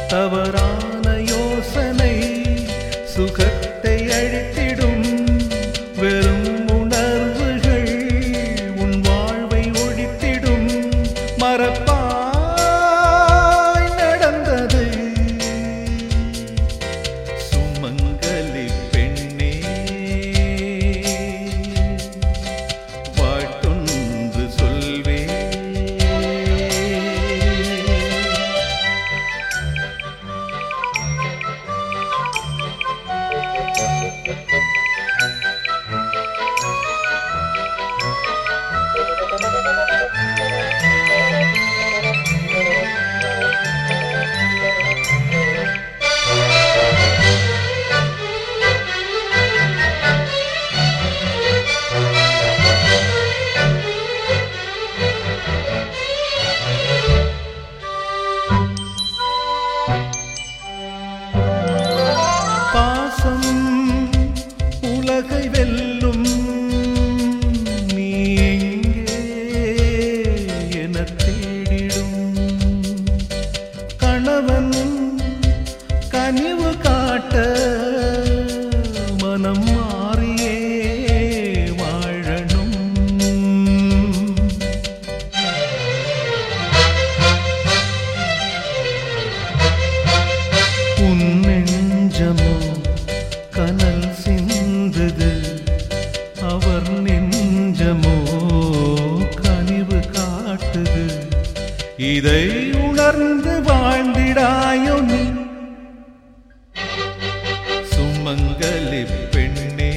தவறான யோசனை சுகத்தை அழித்திடும் வெறும் உணர்வுகள் உன் வாழ்வை ஒழித்திடும் மறப்பாய் நடந்தது சுமங்கலி பெண்ணே பாட்டொன்று சொல்வே பாசம் உலகை வெல்லும் நீ எங்கே என தேடிடும் கணவன் கனிவு காட்ட மனம் மாறியே வாழணும் உன் நெஞ்சமோ கனல் சிந்தது அவர் நெஞ்சமோ கனிவு காட்டுது இதை உணர்ந்து வாழ்ந்திடாயோ நீ சுமங்கலி பெண்ணே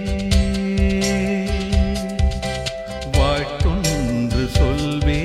வாழ்த்தொன்று சொல்வே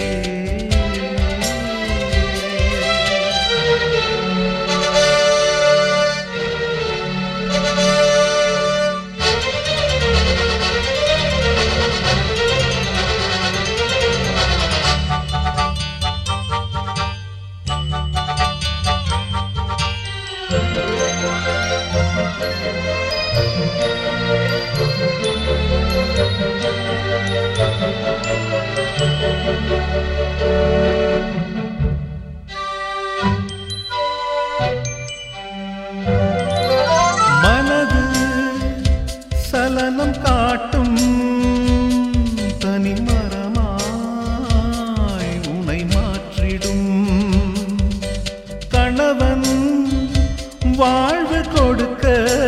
மனது சலனம் காட்டும் தனிமரமாய் உனை மாற்றிடும் கணவன் வாழ்வு கொடுக்க